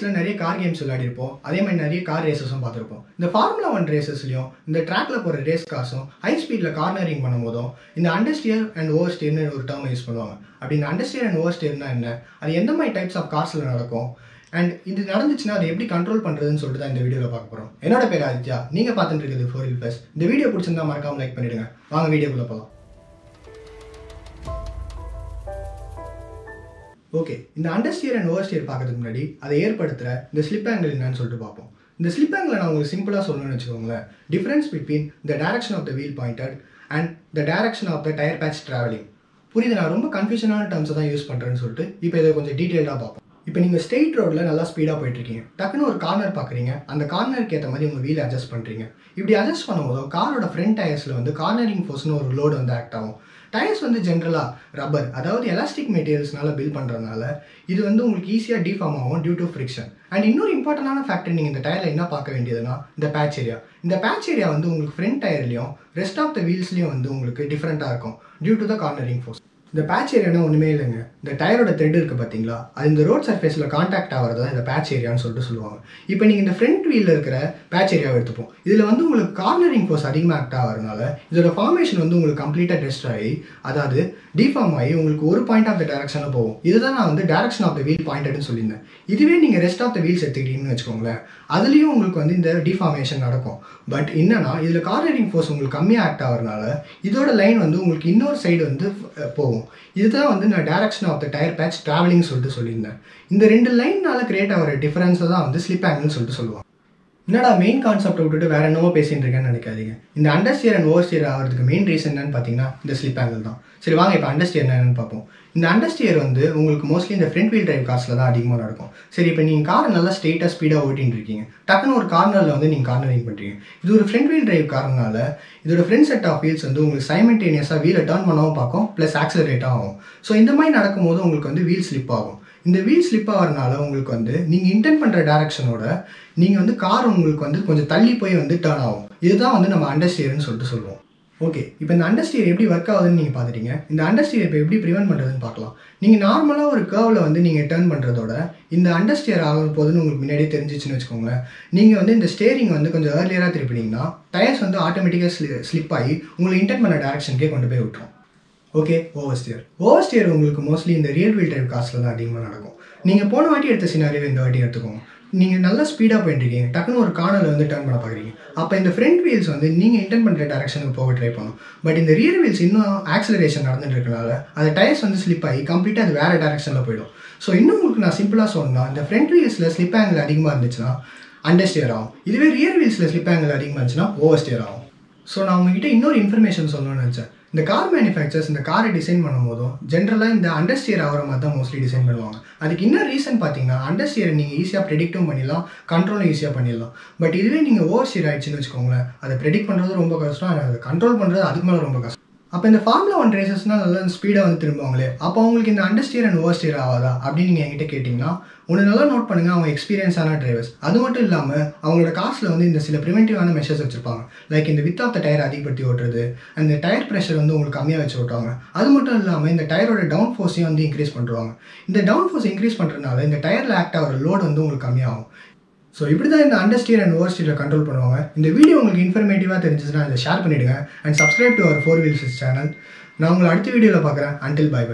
வயசில் நிறைய car games விளையாடிருப்போம் அதே மாதிரி நிறைய கார் ரேசஸும் பார்த்துருப்போம் இந்த ஃபார்முலா ஒன் ரேசஸ்லையும் இந்த ட்ராக்ல போகிற ரேஸ் காசும் ஹை ஸ்பீடில் கார்னரிங் பண்ணும்போதும் இந்த அண்டர்ஸ்டியர் அண்ட் ஓவர் ஸ்டியர்னு ஒரு டேர்ம் யூஸ் பண்ணுவாங்க அப்படி இந்த அண்டர்ஸ்டியர் அண்ட் ஓவர் ஸ்டியர்னா என்ன அது எந்த மாதிரி டைப்ஸ் ஆஃப் கார்ஸில் நடக்கும் அண்ட் இது நடந்துச்சுன்னா அதை எப்படி கண்ட்ரோல் பண்ணுறதுன்னு சொல்லிட்டு தான் இந்த வீடியோவில் பார்க்க போகிறோம் என்னோட பேர் ஆதித்யா நீங்கள் பார்த்துட்டு இருக்கிறது ஃபோர் வில் ஃபெஸ்ட் இந்த வீடியோ பிடிச்சிருந்தா மறக்காம லைக் பண்ணிடுங்க வாங்க வீடியோக்குள்ளே போகலாம் ஓகே இந்த அண்டர்ஸ்டியர் அண்ட் ஓவர்ஸ்டியர் பார்க்கறதுக்கு முன்னாடி அதை ஏற்படுத்துகிற இந்த ஸ்லிப் ஆங்கிள் என்னன்னு சொல்லிட்டு பார்ப்போம் இந்த ஸ்லிப் ஆங்கிள் நான் உங்களுக்கு சிம்பிளாக சொல்லணும்னு வச்சுக்கோங்களேன் difference between the direction of the wheel pointed and the direction of the tyre patch travelling புரியுது நான் ரொம்ப கன்ஃபியூஷனான டேர்ம்ஸை தான் யூஸ் பண்ணுறேன்னு சொல்லிட்டு இப்போ இதை கொஞ்சம் டீட்டெயிலாக பார்ப்போம் இப்போ நீங்கள் ஸ்ட்ரெயிட் ரோட்டில் நல்லா ஸ்பீடாக போயிட்டுருக்கீங்க டக்குன்னு ஒரு கார்னர் பார்க்குறீங்க அந்த கார்னருக்கு ஏற்ற மாதிரி உங்கள் வீல் அட்ஜஸ்ட் பண்ணுறீங்க இப்படி அட்ஜஸ்ட் பண்ணும்போது காரோட ஃப்ரண்ட் டயர்ஸில் வந்து கார்னரிங் ஃபோர்ஸ்னு ஒரு லோடு வந்து ஆக்ட் ஆகும் டயர்ஸ் வந்து ஜென்ரலாக ரப்பர் அதாவது எலாஸ்டிக் மெட்டீரியல்ஸ்னால பில்ட் பண்ணுறதுனால இது வந்து உங்களுக்கு ஈஸியாக டிஃபார்ம் ஆகும் டியூ டு ஃப்ரிக்ஷன் அண்ட் இன்னொரு இம்பார்ட்டண்டான ஃபேக்டர் நீங்கள் இந்த டயரில் என்ன பார்க்க வேண்டியதுன்னா இந்த பேட்ச் ஏரியா இந்த பேட்ச் ஏரியா வந்து உங்களுக்கு ஃப்ரண்ட் டயர்லையும் ரெஸ்ட் ஆஃப் த வீல்ஸ்லையும் வந்து உங்களுக்கு டிஃப்ரெண்ட்டாக இருக்கும் due to the cornering force இந்த பேட்ச் ஏரியானா ஒன்றுமே இல்லைங்க இந்த டயரோட த்ரெட் இருக்குது பார்த்தீங்களா அது இந்த ரோட் சர்ஃபேஸில் காண்டாக்ட் ஆகிறது தான் இந்த பேட்ச் ஏரியான்னு சொல்லிட்டு சொல்லுவாங்க இப்போ நீங்கள் இந்த ஃப்ரண்ட் வீலில் இருக்கிற பேட்ச் ஏரியாவை எடுத்துப்போம் இதில் வந்து உங்களுக்கு கார்னரிங் ஃபோர்ஸ் அதிகமாக ஆக்ட் ஆகிறதுனால இதோட ஃபார்மேஷன் வந்து உங்களுக்கு கம்ப்ளீட்டாக டெஸ்ட் ஆகி அதாவது டிஃபார்ம் ஆகி உங்களுக்கு ஒரு பாயிண்ட் ஆஃப் த டேரக்ஷனில் போகும் இதுதான் நான் வந்து டேரக்ஷன் ஆஃப் த வீல் பாயிண்டட்னு சொல்லியிருந்தேன் இதுவே நீங்கள் ரெஸ்ட் ஆஃப் த வீல்ஸ் எடுத்துக்கிட்டீங்கன்னு வச்சுக்கோங்களேன் அதுலேயும் உங்களுக்கு வந்து இந்த டிஃபார்மேஷன் நடக்கும் பட் என்னன்னா இதில் கார்னரிங் ஃபோர்ஸ் உங்களுக்கு கம்மியாக ஆக்ட் ஆகிறதுனால இதோட லைன் வந்து உங்களுக்கு இன்னொரு சைடு வந்து அஹ், போகும் இதுதான் வந்து நான் direction of the tyre patch travelling சொல்லிட்டு சொல்லியிருந்தேன் இந்த ரெண்டு லைன்னால கிரியேட் ஆகிற டிஃபரன்ஸை தான் வந்து ஸ்லிப் ஆங்கிள்னு சொல்லிட்டு சொல்லுவாங்க என்னடா மெயின் கான்செப்ட் விட்டுட்டு வேற என்னமோ பேசிட்டு இருக்கேன்னு நினைக்காதீங்க இந்த அண்டர்ஸ்டியர் அண்ட் ஓவர்ஸ்டியர் ஆகிறதுக்கு மெயின் ரீசன் என்னன்னு பார்த்தீங்கன்னா இந்த ஸ்லிப் ஆங்கிள் தான் சரி வாங்க இப்போ அண்டர்ஸ்டியர் என்னன்னு பார்ப்போம் இந்த அண்டர்ஸ்டியர் வந்து உங்களுக்கு மோஸ்ட்லி இந்த ஃப்ரண்ட் வீல் டிரைவ் கார்ஸில் தான் அதிகமாக நடக்கும் சரி இப்போ நீங்கள் காரை நல்லா ஸ்ட்ரெயிட்டாக ஸ்பீடாக ஓட்டின்னு இருக்கீங்க டக்குன்னு ஒரு கார்னரில் வந்து நீங்கள் கார்னரிங் பண்ணுறீங்க இது ஒரு ஃப்ரண்ட் வீல் டிரைவ் காரனால இதோட ஃப்ரண்ட் செட் ஆஃப் வீல்ஸ் வந்து உங்களுக்கு சைமல்டேனியஸாக வீலை டர்ன் பண்ணவும் பார்க்கும் ப்ளஸ் ஆக்சலரேட்டாக ஆகும் ஸோ இந்த மாதிரி நடக்கும்போது உங்களுக்கு வந்து வீல் ஸ்லிப் ஆகும் இந்த வீல் ஸ்லிப் ஆகிறனால உங்களுக்கு வந்து நீங்கள் இன்டென்ட் பண்ணுற டேரக்ஷனோட நீங்கள் வந்து கார் உங்களுக்கு வந்து கொஞ்சம் தள்ளி போய் வந்து டேர்ன் ஆகும் இதுதான் வந்து நம்ம அண்டர்ஸ்டியர்னு சொல்லிட்டு சொல்லுவோம் ஓகே இப்போ இந்த அண்டர்ஸ்டியர் எப்படி ஒர்க் ஆகுதுன்னு நீங்கள் பார்த்துட்டீங்க இந்த அண்டர்ஸ்டியர் இப்போ எப்படி ப்ரிவென்ட் பண்ணுறதுன்னு பார்க்கலாம் நீங்கள் நார்மலாக ஒரு கேர்வில் வந்து நீங்கள் டேர்ன் பண்ணுறதோட இந்த அண்டர்ஸ்டியர் ஆகும் போதுன்னு உங்களுக்கு முன்னாடியே தெரிஞ்சிச்சுன்னு வச்சுக்கோங்களேன் நீங்கள் வந்து இந்த ஸ்டேரிங் வந்து கொஞ்சம் ஏர்லியராக திருப்பினீங்கன்னா டயர்ஸ் வந்து ஆட்டோமேட்டிக்காக ஸ்லி ஸ்லிப் ஆகி உங்களை இன்டென்ட் பண்ண டேரக்ஷனுக்கே கொண்டு போய் விட்டுரும் ஓகே ஓவர்ஸ்டியர் ஓவர்ஸ்டியர் உங்களுக்கு மோஸ்ட்லி இந்த ரியல் வீல் டைப் காசில் தான் அதிகமாக நடக்கும் நீங்கள் போன வாட்டி எடுத்த சினாரியோ இந்த வாட்டி எடுத்துக்கோங்க நீங்கள் நல்லா ஸ்பீடாக போயிட்டு இருக்கீங்க டக்குன்னு ஒரு கார்னரில் வந்து டர்ன் பண்ண பார்க்குறீங்க அப்போ இந்த ஃப்ரண்ட் வீல்ஸ் வந்து நீங்கள் இன்டென்ட் பண்ணுற டேரக்ஷனுக்கு போக ட்ரை பண்ணும் பட் இந்த ரியர் வீல்ஸ் இன்னும் ஆக்சலரேஷன் நடந்துட்டு இருக்கனால அந்த டயர்ஸ் வந்து ஸ்லிப் ஆகி கம்ப்ளீட்டாக அது வேறு டேரக்ஷனில் போயிடும் ஸோ இன்னும் உங்களுக்கு நான் சிம்பிளாக சொன்னால் இந்த ஃப்ரண்ட் வீல்ஸில் ஸ்லிப் ஆங்கிள் அதிகமாக இருந்துச்சுன்னா அண்டர்ஸ்டியர் ஆகும் இதுவே ரியர் வீல்ஸில் ஸ்லிப் ஆங்கிள் அதிகமாக இருந்துச்சுன்னா ஓவர்ஸ்டியர் ஆகும் ஸோ நான் உங்ககிட்ட இன்னொரு இன்ஃபர்மேஷன் சொல்லணும்னு நினச்சேன் இந்த கார் மேனுஃபேக்சர்ஸ் இந்த காரை டிசைன் பண்ணும்போதும் ஜென்ரலாக இந்த அண்டர்ஸ்டியர் ஆகிற மாதிரி தான் மோஸ்ட்லி டிசைன் பண்ணுவாங்க அதுக்கு என்ன ரீசன் பார்த்தீங்கன்னா அண்டர்ஸ்டியர் நீங்கள் ஈஸியாக ப்ரெடிக்டும் பண்ணிடலாம் கண்ட்ரோலும் ஈஸியாக பண்ணிடலாம் பட் இதுவே நீங்கள் ஓவர் ஸ்டியர் ஆயிடுச்சுன்னு வச்சுக்கோங்களேன் அதை ப்ரெடிக்ட் பண்ணுறது ரொம்ப கஷ்டம் அதை கண்ட்ரோல் பண்ணுறது அதுக்கு மேலே ரொம்ப கஷ்டம் அப்போ இந்த ஃபார்முலா ஒன் ரேசஸ்னால் நல்லா ஸ்பீடாக வந்து திரும்புவாங்களே அப்போ அவங்களுக்கு இந்த அண்டர்ஸ்டியர் அண்ட் ஓவர் ஸ்டியர் ஆகாதா அப்படின்னு நீங்கள் என்கிட்ட கேட்டிங்கன்னா ஒன்று நல்லா நோட் பண்ணுங்கள் அவங்க எக்ஸ்பீரியன்ஸான டிரைவர்ஸ் அது மட்டும் இல்லாமல் அவங்களோட காசில் வந்து இந்த சில ப்ரிவென்டிவான மெஷர்ஸ் வச்சுருப்பாங்க லைக் இந்த வித் ஆஃப் த டயர் அதிகப்படுத்தி ஓட்டுறது அந்த டயர் ப்ரெஷர் வந்து உங்களுக்கு கம்மியாக வச்சு ஓட்டுவாங்க அது மட்டும் இல்லாமல் இந்த டயரோட டவுன் ஃபோர்ஸையும் வந்து இன்க்ரீஸ் பண்ணுவாங்க இந்த டவுன் ஃபோர்ஸ் இன்க்ரீஸ் பண்ணுறதுனால இந்த டயரில் ஆக்ட் ஆகிற லோடு வந்து உங்களுக்கு கம்மியாகும் ஸோ இப்படி தான் இந்த அண்டர்ஸ்டியர் அண்ட் ஓவர் ஸ்டியரை கண்ட்ரோல் பண்ணுவாங்க இந்த வீடியோ உங்களுக்கு இன்ஃபர்மேட்டிவாக தெரிஞ்சிச்சுன்னா இதை ஷேர் பண்ணிவிடுங்க and subscribe to our four wheels channel நான் உங்களை அடுத்த வீடியோவில் பார்க்குறேன் அன்டில் பை